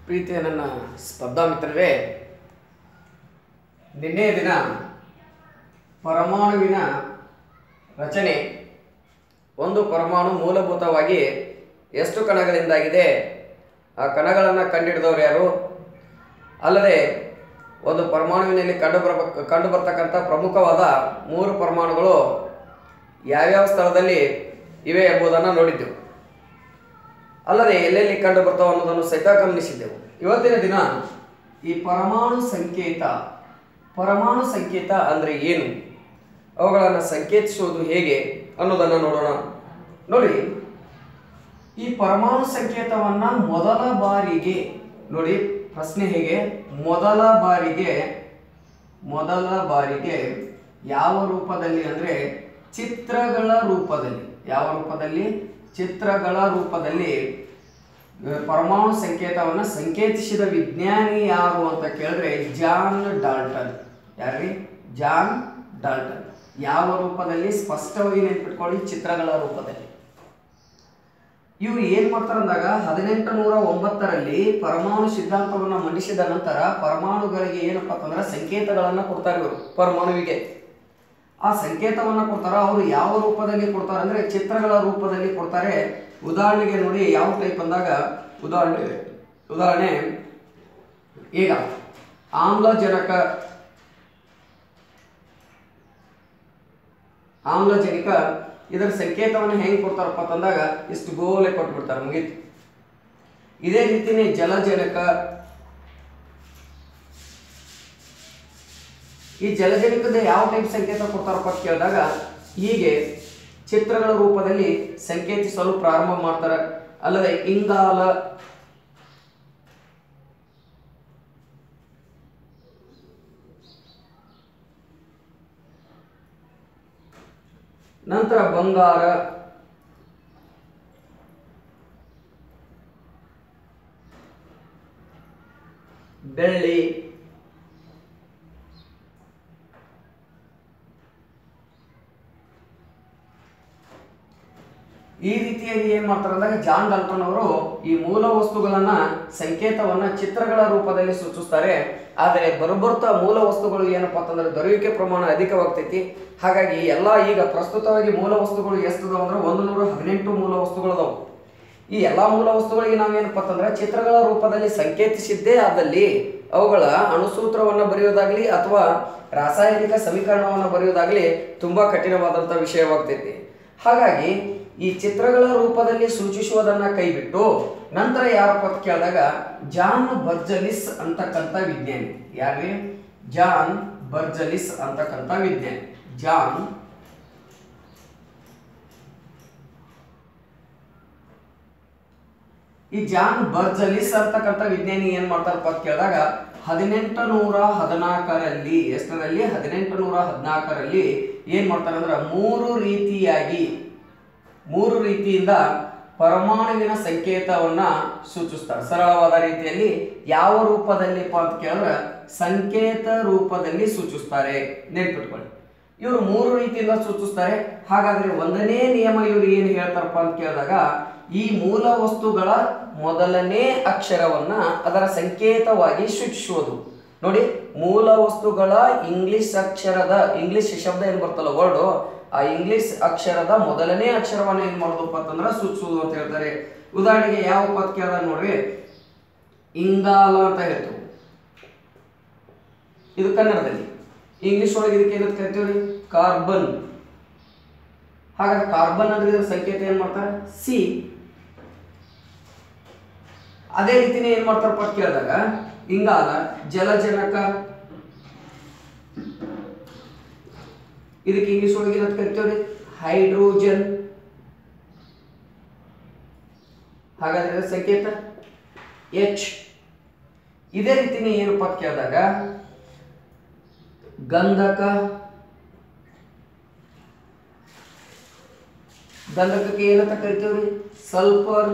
ಪ್ರೀತಿಯ ನನ್ನ ಸ್ಪರ್ಧಾ ಮಿತ್ರರೇ ನಿನ್ನೆಯ ದಿನ ಪರಮಾಣುವಿನ ರಚನೆ ಒಂದು ಪರಮಾಣು ಮೂಲಭೂತವಾಗಿ ಎಷ್ಟು ಕಣಗಳಿಂದಾಗಿದೆ ಆ ಕಣಗಳನ್ನು ಕಂಡುಹಿಡಿದವರು ಯಾರು ಅಲ್ಲದೆ ಒಂದು ಪರಮಾಣುವಿನಲ್ಲಿ ಕಂಡು ಬರಬ ಕಂಡು ಬರ್ತಕ್ಕಂಥ ಪ್ರಮುಖವಾದ ಮೂರು ಪರಮಾಣುಗಳು ಯಾವ್ಯಾವ ಸ್ಥಳದಲ್ಲಿ ಇವೆ ಎಂಬುದನ್ನು ನೋಡಿದ್ದೆವು ಅಲ್ಲದೆ ಎಲ್ಲೆಲ್ಲಿ ಕಂಡು ಬರ್ತಾವೆ ಅನ್ನೋದನ್ನು ಸಹಿತ ಗಮನಿಸಿದ್ದೆವು ಇವತ್ತಿನ ದಿನ ಈ ಪರಮಾಣು ಸಂಕೇತ ಪರಮಾಣು ಸಂಕೇತ ಅಂದರೆ ಏನು ಅವುಗಳನ್ನು ಸಂಕೇತಿಸುವುದು ಹೇಗೆ ಅನ್ನೋದನ್ನು ನೋಡೋಣ ನೋಡಿ ಈ ಪರಮಾಣು ಸಂಕೇತವನ್ನ ಮೊದಲ ಬಾರಿಗೆ ನೋಡಿ ಪ್ರಶ್ನೆ ಹೇಗೆ ಮೊದಲ ಬಾರಿಗೆ ಮೊದಲ ಬಾರಿಗೆ ಯಾವ ರೂಪದಲ್ಲಿ ಅಂದರೆ ಚಿತ್ರಗಳ ರೂಪದಲ್ಲಿ ಯಾವ ರೂಪದಲ್ಲಿ ಚಿತ್ರಗಳ ರೂಪದಲ್ಲಿ ಅಹ್, ಪರಮಾಣು ಸಂಕೇತವನ್ನು ಸಂಕೇತಿಸಿದ ವಿಜ್ಞಾನಿ ಯಾರು ಅಂತ ಕೇಳಿದ್ರೆ ಜಾನ್ ಡಾಲ್ಟನ್ ಯಾರ್ರಿ ಜಾನ್ ಡಾಲ್ಟನ್ ಯಾವ ರೂಪದಲ್ಲಿ ಸ್ಪಷ್ಟವಾಗಿ ನೆನ್ಪಿಟ್ಕೊಳ್ಳಿ ಚಿತ್ರಗಳ ರೂಪದಲ್ಲಿ ಇವರು ಏನ್ ಮಾಡ್ತಾರೆ ಅಂದಾಗ ಹದಿನೆಂಟು ನೂರ ಒಂಬತ್ತರಲ್ಲಿ ಪರಮಾಣು ಸಿದ್ಧಾಂತವನ್ನ ಮಂಡಿಸಿದ ನಂತರ ಪರಮಾಣುಗಳಿಗೆ ಏನಪ್ಪಾ ಅಂತಂದ್ರೆ ಸಂಕೇತಗಳನ್ನ ಕೊಡ್ತಾರೆ ಇವರು ಪರಮಾಣುವಿಗೆ ಆ ಸಂಕೇತವನ್ನ ಕೊಡ್ತಾರ ಅವರು ಯಾವ ರೂಪದಲ್ಲಿ ಕೊಡ್ತಾರೆ ಅಂದ್ರೆ ಚಿತ್ರಗಳ ರೂಪದಲ್ಲಿ ಕೊಡ್ತಾರೆ ಉದಾಹರಣೆಗೆ ನೋಡಿ ಯಾವ ಟೈಪ್ ಅಂದಾಗ ಉದಾಹರಣೆ ಉದಾಹರಣೆ ಈಗ ಆಮ್ಲಜನಕ ಆಮ್ಲಜನಕ ಇದರ ಸಂಕೇತವನ್ನು ಹೆಂಗೆ ಕೊಡ್ತಾರಪ್ಪ ಅಂತಂದಾಗ ಇಷ್ಟು ಗೋಲೆ ಕೊಟ್ಬಿಡ್ತಾರೆ ಮುಗೀತು ಇದೇ ರೀತಿನೇ ಜಲಜನಕ ಈ ಜಲಜನಕದ ಯಾವ ಟೈಪ್ ಸಂಕೇತ ಕೊಡ್ತಾರಪ್ಪ ಅಂತ ಕೇಳಿದಾಗ ಹೀಗೆ ಚಿತ್ರಗಳ ರೂಪದಲ್ಲಿ ಸಂಕೇತಿಸಲು ಪ್ರಾರಂಭ ಮಾಡ್ತಾರೆ ಅಲ್ಲದೆ ಇಂಗಾಲ ನಂತರ ಬಂಗಾರ ಬೆಳ್ಳಿ ಈ ರೀತಿಯಾಗಿ ಏನ್ ಮಾಡ್ತಾರೆ ಅಂದಾಗ ಜಾನ್ ಡಾಲ್ಟನ್ ಅವರು ಈ ಮೂಲ ವಸ್ತುಗಳನ್ನ ಸಂಕೇತವನ್ನ ಚಿತ್ರಗಳ ರೂಪದಲ್ಲಿ ಸೂಚಿಸ್ತಾರೆ ಆದರೆ ಬರುಬರ್ತಾ ಮೂಲ ವಸ್ತುಗಳು ಏನಪ್ಪಾ ಅಂತಂದ್ರೆ ದೊರೆಯುವಿಕೆ ಪ್ರಮಾಣ ಅಧಿಕವಾಗ್ತೈತಿ ಹಾಗಾಗಿ ಎಲ್ಲ ಈಗ ಪ್ರಸ್ತುತವಾಗಿ ಮೂಲ ವಸ್ತುಗಳು ಎಷ್ಟದಾವ ಅಂದ್ರೆ ಒಂದು ನೂರ ಹದಿನೆಂಟು ಮೂಲ ವಸ್ತುಗಳದಾವು ಈ ಎಲ್ಲಾ ಮೂಲ ವಸ್ತುಗಳಿಗೆ ನಾವೇನಪ್ಪ ಅಂತಂದ್ರೆ ಚಿತ್ರಗಳ ರೂಪದಲ್ಲಿ ಸಂಕೇತಿಸಿದ್ದೇ ಆದಲ್ಲಿ ಅವುಗಳ ಅಣುಸೂತ್ರವನ್ನು ಬರೆಯೋದಾಗ್ಲಿ ಅಥವಾ ರಾಸಾಯನಿಕ ಸಮೀಕರಣವನ್ನು ಬರೆಯೋದಾಗ್ಲಿ ತುಂಬಾ ಕಠಿಣವಾದಂಥ ವಿಷಯವಾಗ್ತೈತಿ ಹಾಗಾಗಿ ಈ ಚಿತ್ರಗಳ ರೂಪದಲ್ಲಿ ಸೂಚಿಸುವುದನ್ನ ಕೈಬಿಟ್ಟು ನಂತರ ಯಾರಪ್ಪ ಅಂತ ಕೇಳಿದಾಗ ಜಾನ್ ಬರ್ಜಲಿಸ್ ಅಂತಕ್ಕಂಥ ವಿಜ್ಞಾನಿ ಯಾರ್ರಿ ಜಾನ್ ಬರ್ಜಲಿಸ್ ಅಂತಕ್ಕಂಥ ವಿಜ್ಞಾನಿ ಜಾನ್ ಈ ಜಾನ್ ಬರ್ಜಲಿಸ್ ಅಂತಕ್ಕಂಥ ವಿಜ್ಞಾನಿ ಏನ್ ಮಾಡ್ತಾರಪ್ಪ ಅಂತ ಕೇಳಿದಾಗ ಹದಿನೆಂಟು ನೂರ ಹದಿನಾಲ್ಕರಲ್ಲಿ ಎಷ್ಟರಲ್ಲಿ ಹದಿನೆಂಟು ನೂರ ಹದಿನಾಲ್ಕರಲ್ಲಿ ಏನ್ ಮಾಡ್ತಾರೆ ಅಂದ್ರೆ ಮೂರು ರೀತಿಯಾಗಿ ಮೂರು ರೀತಿಯಿಂದ ಪರಮಾಣುವಿನ ಸಂಕೇತವನ್ನ ಸೂಚಿಸ್ತಾರೆ ಸರಳವಾದ ರೀತಿಯಲ್ಲಿ ಯಾವ ರೂಪದಲ್ಲಿಪ್ಪ ಅಂತ ಕೇಳಿದ್ರೆ ಸಂಕೇತ ರೂಪದಲ್ಲಿ ಸೂಚಿಸ್ತಾರೆ ನೆನ್ಪಿಟ್ಕೊಳ್ಳಿ ಇವರು ಮೂರು ರೀತಿಯಿಂದ ಸೂಚಿಸ್ತಾರೆ ಹಾಗಾದ್ರೆ ಒಂದನೇ ನಿಯಮ ಇವರು ಏನು ಹೇಳ್ತಾರಪ್ಪ ಅಂತ ಕೇಳಿದಾಗ ಈ ಮೂಲ ವಸ್ತುಗಳ ಮೊದಲನೇ ಅಕ್ಷರವನ್ನ ಅದರ ಸಂಕೇತವಾಗಿ ಸೂಚಿಸುವುದು ನೋಡಿ ಮೂಲ ವಸ್ತುಗಳ ಇಂಗ್ಲಿಷ್ ಅಕ್ಷರದ ಇಂಗ್ಲಿಷ್ ಶಬ್ದ ಏನು ಬರ್ತಲ್ಲ ವರ್ಡ್ ಆ ಇಂಗ್ಲಿಷ್ ಅಕ್ಷರದ ಮೊದಲನೇ ಅಕ್ಷರವನ್ನ ಏನ್ ಮಾಡೋದಪ್ಪ ಅಂತಂದ್ರೆ ಸೂಚಿಸುವುದು ಅಂತ ಹೇಳ್ತಾರೆ ಉದಾಹರಣೆಗೆ ಯಾವ ಪದ ಕೇಳಿದಾಗ ನೋಡ್ರಿ ಇಂಗಾಲ ಅಂತ ಹೇಳ್ತೀವಿ ಇದು ಕನ್ನಡದಲ್ಲಿ ಇಂಗ್ಲಿಷ್ ಒಳಗೆ ಇದಕ್ಕೆ ಏನಂತ ಕರಿತೀವಿ ಕಾರ್ಬನ್ ಹಾಗಾದ್ರೆ ಕಾರ್ಬನ್ ಅಂದ್ರೆ ಇದರ ಸಂಕೇತ ಏನ್ ಮಾಡ್ತಾರೆ ಸಿ ಅದೇ ರೀತಿನೇ ಏನ್ ಮಾಡ್ತಾರಪ್ಪ ಅಂತ ಕೇಳಿದಾಗ ಇಂಗಾಲ ಜಲಜನಕ ಇದಕ್ಕೆ ಇಂಗ್ಲಿಷ್ ಒಳಗೆ ಏನಂತ ಕರಿತೀವ್ರಿ ಹೈಡ್ರೋಜನ್ ಹಾಗಾದ್ರೆ ಇದರ ಸಂಕೇತ ಎಚ್ ಇದೇ ರೀತಿನೇ ಏನಪ್ಪ ಅಂತ ಕೇಳಿದಾಗ ಗಂಧಕ ಗಂಧಕಕ್ಕೆ ಏನಂತ ಕರಿತೀವ್ರಿ ಸಲ್ಫರ್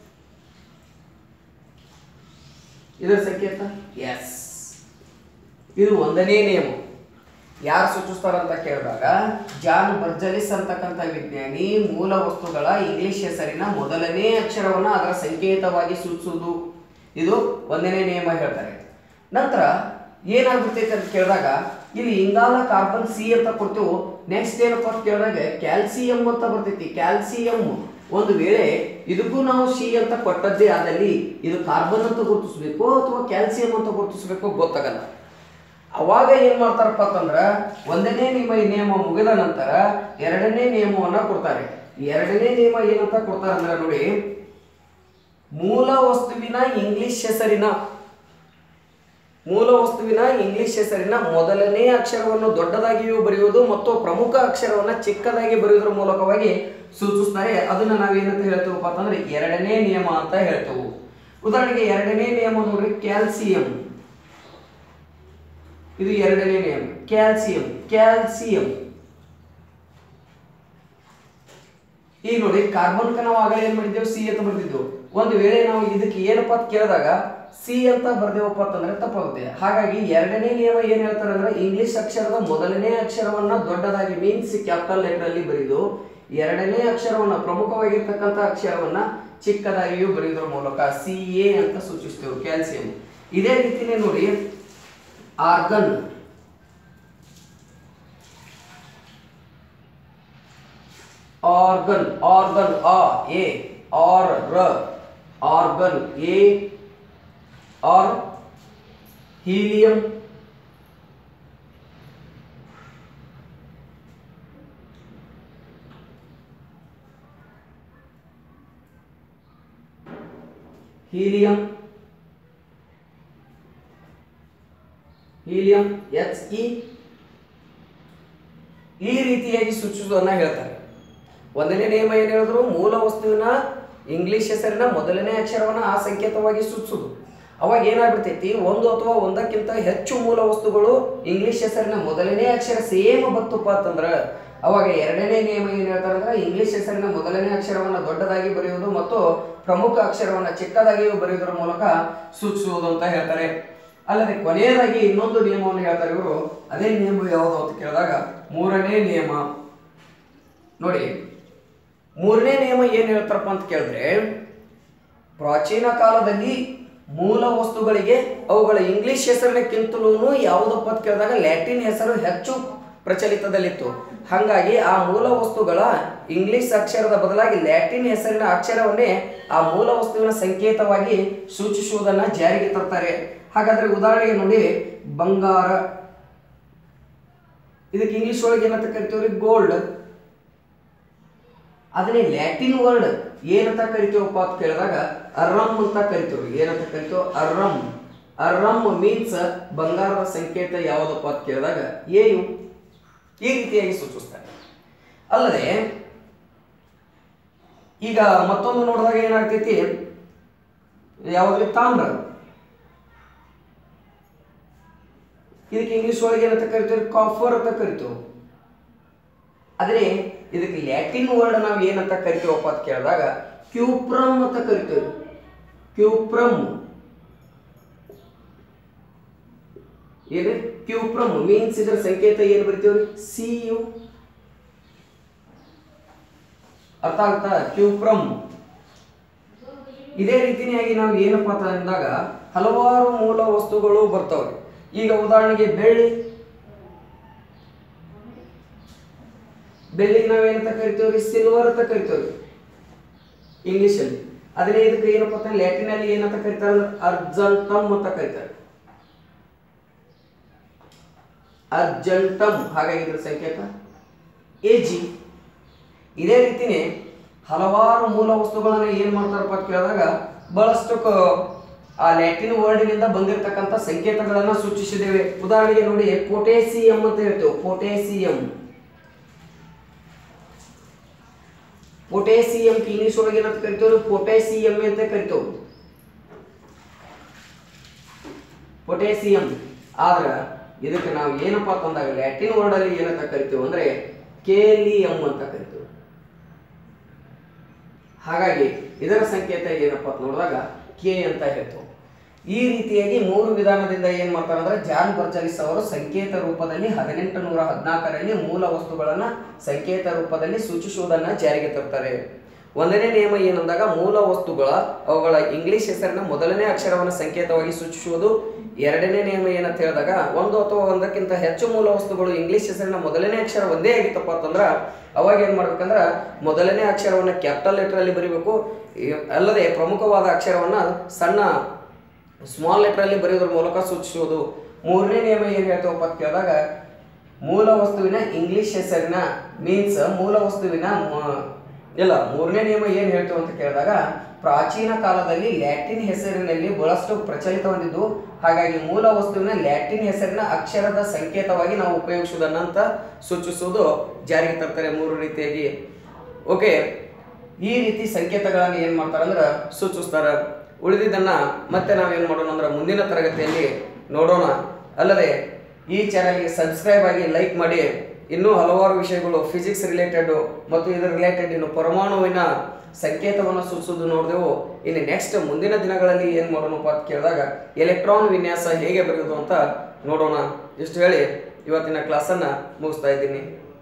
ಇದರ ಸಂಕೇತ ಎಸ್ ಇದು ಒಂದನೇ ನಿಯಮ ಯಾರು ಸೂಚಿಸ್ತಾರಂತ ಕೇಳಿದಾಗ ಜಾನ್ ಬರ್ಜಲಿಸ್ ಅಂತಕ್ಕಂಥ ವಿಜ್ಞಾನಿ ಮೂಲ ವಸ್ತುಗಳ ಇಂಗ್ಲಿಷ್ ಹೆಸರಿನ ಮೊದಲನೇ ಅಕ್ಷರವನ್ನ ಅದರ ಸಂಕೇತವಾಗಿ ಸೂಚಿಸುವುದು ಇದು ಒಂದನೇ ನಿಯಮ ಹೇಳ್ತಾರೆ ನಂತರ ಏನಾಗುತ್ತೆ ಅಂತ ಕೇಳಿದಾಗ ಇಲ್ಲಿ ಇಂಗಾಲ ಕಾರ್ಬನ್ ಸಿ ಅಂತ ಕೊಡ್ತೇವೆ ನೆಕ್ಸ್ಟ್ ಏನಪ್ಪ ಅಂತ ಕೇಳಿದಾಗ ಕ್ಯಾಲ್ಸಿಯಂ ಅಂತ ಬರ್ತೈತಿ ಕ್ಯಾಲ್ಸಿಯಂ ಒಂದು ವೇಳೆ ಇದಕ್ಕೂ ನಾವು ಸಿ ಅಂತ ಕೊಟ್ಟದ್ದೇ ಆದಲ್ಲಿ ಇದು ಕಾರ್ಬನ್ ಅಂತ ಗುರುತಿಸ್ಬೇಕು ಅಥವಾ ಕ್ಯಾಲ್ಸಿಯಂ ಅಂತ ಗುರುತಿಸ್ಬೇಕು ಗೊತ್ತಾಗಲ್ಲ ಅವಾಗ ಏನ್ ಮಾಡ್ತಾರಪ್ಪ ಅಂತಂದ್ರ ಒಂದನೇ ನಿಯಮ ಈ ನಿಯಮ ಮುಗಿದ ನಂತರ ಎರಡನೇ ನಿಯಮವನ್ನ ಕೊಡ್ತಾರೆ ಎರಡನೇ ನಿಯಮ ಏನಂತ ಕೊಡ್ತಾರೆ ಅಂದ್ರೆ ನೋಡಿ ಮೂಲ ವಸ್ತುವಿನ ಇಂಗ್ಲಿಷ್ ಹೆಸರಿನ ಮೂಲ ವಸ್ತುವಿನ ಇಂಗ್ಲಿಷ್ ಹೆಸರಿನ ಮೊದಲನೇ ಅಕ್ಷರವನ್ನು ದೊಡ್ಡದಾಗಿಯೂ ಬರೆಯುವುದು ಮತ್ತು ಪ್ರಮುಖ ಅಕ್ಷರವನ್ನ ಚಿಕ್ಕದಾಗಿ ಬರೆಯುವುದರ ಮೂಲಕವಾಗಿ ಸೂಚಿಸ್ತಾರೆ ಅದನ್ನ ನಾವೇನಂತ ಹೇಳ್ತೇವಪ್ಪ ಅಂತಂದ್ರೆ ಎರಡನೇ ನಿಯಮ ಅಂತ ಹೇಳ್ತೇವೆ ಉದಾಹರಣೆಗೆ ಎರಡನೇ ನಿಯಮ ನೋಡ್ರಿ ಕ್ಯಾಲ್ಸಿಯಂ ಇದು ಎರಡನೇ ನಿಯಮ ಕ್ಯಾಲ್ಸಿಯಂ ಕ್ಯಾಲ್ಸಿಯಂ ಈಗ ನೋಡಿ ಕಾರ್ಬನ್ ನಾವು ಆಗಲೇ ಏನ್ ಮಾಡಿದ್ದೇವೆ ಸಿ ಅಂತ ಬರ್ತಿದ್ದೆವು ಒಂದು ವೇಳೆ ನಾವು ಇದಕ್ಕೆ ಏನಪ್ಪ ಅಂತ ಕೇಳಿದಾಗ ಸಿ ಅಂತ ಬರ್ದೇವಪ್ಪ ಅಂತಂದ್ರೆ ತಪ್ಪಾಗುತ್ತೆ ಹಾಗಾಗಿ ಎರಡನೇ ನಿಯಮ ಏನ್ ಹೇಳ್ತಾರೆ ಅಂದ್ರೆ ಇಂಗ್ಲಿಷ್ ಅಕ್ಷರದ ಮೊದಲನೇ ಅಕ್ಷರವನ್ನ ದೊಡ್ಡದಾಗಿ ಮೀನ್ಸ್ ಕ್ಯಾಪಿಟಲ್ ಲೆಟರ್ ಅಲ್ಲಿ ಬರೆದು ಎರಡನೇ ಅಕ್ಷರವನ್ನ ಪ್ರಮುಖವಾಗಿರ್ತಕ್ಕಂಥ ಅಕ್ಷರವನ್ನ ಚಿಕ್ಕದಾಗಿಯೂ ಬರೆಯುವುದರ ಮೂಲಕ ಸಿ ಎ ಅಂತ ಸೂಚಿಸ್ತೇವೆ ಕ್ಯಾಲ್ಸಿಯಂ ಇದೇ ರೀತಿನೇ ನೋಡಿ ಆರ್ಗನ್ ಆರ್ಗನ್ ಆರ್ಗನ್ ಆ ಎ ಆರ್ ರ argon A R helium helium helium H E ಈ ರೀತಿಯಾಗಿ ಸೂಚಿಸುವುದನ್ನ ಹೇಳ್ತಾರೆ ಒಂದನೇ ನಿಯಮ ಏನು ಹೇಳಿದ್ರು ಮೂಲ ವಸ್ತುವಿನ ಇಂಗ್ಲಿಷ್ ಹೆಸರಿನ ಮೊದಲನೇ ಅಕ್ಷರವನ್ನ ಆ ಸಂಕೇತವಾಗಿ ಸೂಚಿಸುದು ಅವಾಗ ಏನಾಗ್ಬಿಡ್ತೈತಿ ಒಂದು ಅಥವಾ ಒಂದಕ್ಕಿಂತ ಹೆಚ್ಚು ಮೂಲ ವಸ್ತುಗಳು ಇಂಗ್ಲಿಷ್ ಹೆಸರಿನ ಮೊದಲನೇ ಅಕ್ಷರ ಸೇಮ್ ಬತ್ತಪ್ಪ ಅಂತಂದ್ರ ಅವಾಗ ಎರಡನೇ ನಿಯಮ ಏನ್ ಹೇಳ್ತಾರೆ ಅಂದ್ರೆ ಇಂಗ್ಲಿಷ್ ಹೆಸರಿನ ಮೊದಲನೇ ಅಕ್ಷರವನ್ನ ದೊಡ್ಡದಾಗಿ ಬರೆಯುವುದು ಮತ್ತು ಪ್ರಮುಖ ಅಕ್ಷರವನ್ನ ಚಿಕ್ಕದಾಗಿಯೂ ಬರೆಯುವುದರ ಮೂಲಕ ಸೂಚಿಸುವುದು ಅಂತ ಹೇಳ್ತಾರೆ ಅಲ್ಲದೆ ಕೊನೆಯದಾಗಿ ಇನ್ನೊಂದು ನಿಯಮವನ್ನು ಹೇಳ್ತಾರೆ ಇವರು ಅದೇ ನಿಯಮ ಯಾವುದು ಅಂತ ಕೇಳಿದಾಗ ಮೂರನೇ ನಿಯಮ ನೋಡಿ ಮೂರನೇ ನಿಯಮ ಏನ್ ಹೇಳ್ತಾರಪ್ಪ ಅಂತ ಕೇಳಿದ್ರೆ ಪ್ರಾಚೀನ ಕಾಲದಲ್ಲಿ ಮೂಲ ವಸ್ತುಗಳಿಗೆ ಅವುಗಳ ಇಂಗ್ಲಿಷ್ ಹೆಸರಿನಕ್ಕಿಂತಲೂ ಯಾವುದಪ್ಪ ಅಂತ ಕೇಳಿದಾಗ ಲ್ಯಾಟಿನ್ ಹೆಸರು ಹೆಚ್ಚು ಪ್ರಚಲಿತದಲ್ಲಿತ್ತು ಹಾಗಾಗಿ ಆ ಮೂಲ ವಸ್ತುಗಳ ಇಂಗ್ಲಿಷ್ ಅಕ್ಷರದ ಬದಲಾಗಿ ಲ್ಯಾಟಿನ್ ಹೆಸರಿನ ಅಕ್ಷರವನ್ನೇ ಆ ಮೂಲ ವಸ್ತುವಿನ ಸಂಕೇತವಾಗಿ ಸೂಚಿಸುವುದನ್ನ ಜಾರಿಗೆ ತರ್ತಾರೆ ಹಾಗಾದ್ರೆ ಉದಾಹರಣೆಗೆ ನೋಡಿ ಬಂಗಾರ ಇದಕ್ಕೆ ಇಂಗ್ಲಿಷ್ ಒಳಗೆ ಏನಂತ ಕರಿತೀವ್ರಿ ಗೋಲ್ಡ್ ಅದನ್ನೇ ಲ್ಯಾಟಿನ್ ವರ್ಡ್ ಏನಂತ ಕರಿತೀವಪ್ಪ ಅಂತ ಕೇಳಿದಾಗ ಅರ್ರಮ್ ಅಂತ ಕರಿತೀವಿ ಏನಂತ ಕರಿತೀವಿ ಅರ್ರಮ್ ಅರ್ರಮ್ ಮೀನ್ಸ್ ಬಂಗಾರದ ಸಂಕೇತ ಯಾವುದಪ್ಪ ಅಂತ ಕೇಳಿದಾಗ ಏಯು ಈ ರೀತಿಯಾಗಿ ಸೂಚಿಸ್ತಾರೆ ಅಲ್ಲದೆ ಈಗ ಮತ್ತೊಂದು ನೋಡಿದಾಗ ಏನಾಗ್ತೈತಿ ಯಾವುದ್ರಿ ತಾಮ್ರ ಇದಕ್ಕೆ ಇಂಗ್ಲಿಷ್ ಒಳಗೆ ಏನಂತ ಕರಿತೀವಿ ಕಾಫರ್ ಅಂತ ಕರಿತೀವಿ ಆದರೆ ಇದಕ್ಕೆ ಲ್ಯಾಟಿನ್ ವರ್ಡ್ ನಾವು ಏನಂತ ಕರಿತೀವಪ್ಪ ಅಂತ ಕೇಳಿದಾಗ ಕ್ಯೂಪ್ರಮ್ ಅಂತ ಕರಿತೀವಿ ಕ್ಯೂಪ್ರಮ್ ಏನು ಕ್ಯೂಪ್ರಮ್ ಮೀನ್ಸ್ ಇದರ ಸಂಕೇತ ಏನು ಬರಿತೀವ್ರಿ ಸಿ ಯು ಅರ್ಥ ಆಗ್ತಾ ಕ್ಯೂಪ್ರಮ್ ಇದೇ ರೀತಿಯಾಗಿ ನಾವು ಏನಪ್ಪ ಅಂತ ಅಂದಾಗ ಹಲವಾರು ಮೂಲ ವಸ್ತುಗಳು ಬರ್ತಾವ್ರಿ ಈಗ ಉದಾಹರಣೆಗೆ ಬೆಳ್ಳಿ ಬೆಳ್ಳಿಗೆ ನಾವೇನಂತ ಕರಿತೀವ್ರಿ ಸಿಲ್ವರ್ ಅಂತ ಕರಿತೀವ್ರಿ ಇಂಗ್ಲಿಷಲ್ಲಿ ಅದನ್ನೇ ಇದಕ್ಕೆ ಏನಪ್ಪ ಅಂತ ಲ್ಯಾಟಿನಲ್ಲಿ ಏನಂತ ಕರಿತಾರೆ ಅಂದ್ರೆ ಅರ್ಜಂಟಮ್ ಅಂತ ಕರಿತಾರೆ ಅರ್ಜಂಟಮ್ ಹಾಗಾಗಿ ಇದ್ರ ಸಂಕೇತ ಎ ಜಿ ಇದೇ ರೀತಿನೇ ಹಲವಾರು ಮೂಲ ವಸ್ತುಗಳನ್ನ ಏನ್ ಮಾಡ್ತಾರಪ್ಪ ಅಂತ ಕೇಳಿದಾಗ ಬಹಳಷ್ಟು ಕ- ಆ ಲ್ಯಾಟಿನ್ ವರ್ಡ್ನಿಂದ ಬಂದಿರತಕ್ಕಂಥ ಸಂಕೇತಗಳನ್ನ ಸೂಚಿಸಿದ್ದೇವೆ ಉದಾಹರಣೆಗೆ ನೋಡಿ ಪೊಟ್ಯಾಸಿಯಂ ಅಂತ ಹೇಳ್ತೇವೆ ಪೊಟ್ಯಾಸಿಯಂ ಪೊಟ್ಯಾಸಿಯಂ ಇಂಗ್ಲಿಷ್ ಒಳಗೆ ಏನಂತ ಕರಿತೇವೆ ಪೊಟ್ಯಾಸಿಯಂ ಅಂತ ಕರಿತೇವೆ ಪೊಟ್ಯಾಸಿಯಂ ಆದ್ರ ಇದಕ್ಕೆ ನಾವು ಏನಪ್ಪ ಅಂತಂದಾಗ ಲ್ಯಾಟಿನ್ ವರ್ಡ್ ಅಲ್ಲಿ ಏನಂತ ಕರಿತೇವೆ ಅಂದ್ರೆ ಕೇಲಿಯಂ ಅಂತ ಕರಿತೇವೆ ಹಾಗಾಗಿ ಇದರ ಸಂಕೇತ ಏನಪ್ಪ ಅಂತ ನೋಡಿದಾಗ ಕೆ ಅಂತ ಹೇಳ್ತೇವೆ ಈ ರೀತಿಯಾಗಿ ಮೂರು ವಿಧಾನದಿಂದ ಏನ್ ಮಾಡ್ತಾರೆ ಅಂದ್ರೆ ಜಾನ್ ಬರ್ಜಲಿಸ್ ಅವರು ಸಂಕೇತ ರೂಪದಲ್ಲಿ ಹದಿನೆಂಟು ನೂರ ಹದಿನಾಲ್ಕರಲ್ಲಿ ಮೂಲ ವಸ್ತುಗಳನ್ನ ಸಂಕೇತ ರೂಪದಲ್ಲಿ ಸೂಚಿಸುವುದನ್ನ ಜಾರಿಗೆ ತರ್ತಾರೆ ಒಂದನೇ ನಿಯಮ ಏನಂದಾಗ ಮೂಲ ವಸ್ತುಗಳ ಅವುಗಳ ಇಂಗ್ಲಿಷ್ ಹೆಸರಿನ ಮೊದಲನೇ ಅಕ್ಷರವನ್ನು ಸಂಕೇತವಾಗಿ ಸೂಚಿಸುವುದು ಎರಡನೇ ನಿಯಮ ಏನಂತ ಹೇಳಿದಾಗ ಒಂದು ಅಥವಾ ಒಂದಕ್ಕಿಂತ ಹೆಚ್ಚು ಮೂಲ ವಸ್ತುಗಳು ಇಂಗ್ಲಿಷ್ ಹೆಸರಿನ ಮೊದಲನೇ ಅಕ್ಷರ ಒಂದೇ ಆಗಿತ್ತಪ್ಪ ಅಂತಂದ್ರೆ ಅವಾಗ ಏನ್ ಮಾಡ್ಬೇಕಂದ್ರ ಮೊದಲನೇ ಅಕ್ಷರವನ್ನ ಕ್ಯಾಪಿಟಲ್ ಲೆಟರ್ ಅಲ್ಲಿ ಬರೀಬೇಕು ಈ- ಅಲ್ಲದೆ ಪ್ರಮುಖವಾದ ಅಕ್ಷರವನ್ನ ಸಣ್ಣ ಸ್ಮಾಲ್ ಲೆಟರ್ ಅಲ್ಲಿ ಬರೆಯೋದ್ರ ಮೂಲಕ ಸೂಚಿಸುವುದು ಮೂರನೇ ನಿಯಮ ಏನ್ ಹೇಳ್ತೇವಪ್ಪ ಅಂತ ಕೇಳಿದಾಗ ಮೂಲ ವಸ್ತುವಿನ ಇಂಗ್ಲಿಷ್ ಹೆಸರಿನ ಮೀನ್ಸ್ ಮೂಲ ವಸ್ತುವಿನ ಮ- ಇಲ್ಲ ಮೂರನೇ ನಿಯಮ ಏನ್ ಹೇಳ್ತೇವೆ ಅಂತ ಕೇಳಿದಾಗ ಪ್ರಾಚೀನ ಕಾಲದಲ್ಲಿ ಲ್ಯಾಟಿನ್ ಹೆಸರಿನಲ್ಲಿ ಬಹಳಷ್ಟು ಪ್ರಚಲಿತ ಹೊಂದಿದ್ದು ಹಾಗಾಗಿ ಮೂಲ ವಸ್ತುವಿನ ಲ್ಯಾಟಿನ್ ಹೆಸರಿನ ಅಕ್ಷರದ ಸಂಕೇತವಾಗಿ ನಾವು ಉಪಯೋಗಿಸುವುದನ್ನ ಅಂತ ಸೂಚಿಸುವುದು ಜಾರಿಗೆ ತರ್ತಾರೆ ಮೂರು ರೀತಿಯಾಗಿ ಓಕೆ ಈ ರೀತಿ ಸಂಕೇತಗಳನ್ನು ಏನ್ ಮಾಡ್ತಾರೆ ಅಂದ್ರೆ ಸೂಚಿಸ್ತಾರ ಉಳಿದಿದ್ದನ್ನ ಮತ್ತೆ ನಾವೇನ್ ಮಾಡೋಣ ಅಂದ್ರೆ ಮುಂದಿನ ತರಗತಿಯಲ್ಲಿ ನೋಡೋಣ ಅಲ್ಲದೆ ಈ ಚಾನಲ್ಗೆ ಸಬ್ಸ್ಕ್ರೈಬ್ ಆಗಿ ಲೈಕ್ ಮಾಡಿ ಇನ್ನೂ ಹಲವಾರು ವಿಷಯಗಳು ಫಿಸಿಕ್ಸ್ ರಿಲೇಟೆಡ್ ಮತ್ತು ಇದರ ರಿಲೇಟೆಡ್ ಇನ್ನು ಪರಮಾಣುವಿನ ಸಂಕೇತವನ್ನು ಸೂಚಿಸೋದು ನೋಡಿದೆವು ಇನ್ನು ನೆಕ್ಸ್ಟ್ ಮುಂದಿನ ದಿನಗಳಲ್ಲಿ ಏನು ಮಾಡೋಣಪ್ಪ ಅಂತ ಕೇಳಿದಾಗ ಎಲೆಕ್ಟ್ರಾನ್ ವಿನ್ಯಾಸ ಹೇಗೆ ಬರೆಯೋದು ಅಂತ ನೋಡೋಣ ಇಷ್ಟು ಹೇಳಿ ಇವತ್ತಿನ ಕ್ಲಾಸನ್ನು ಮುಗಿಸ್ತಾ ಇದ್ದೀನಿ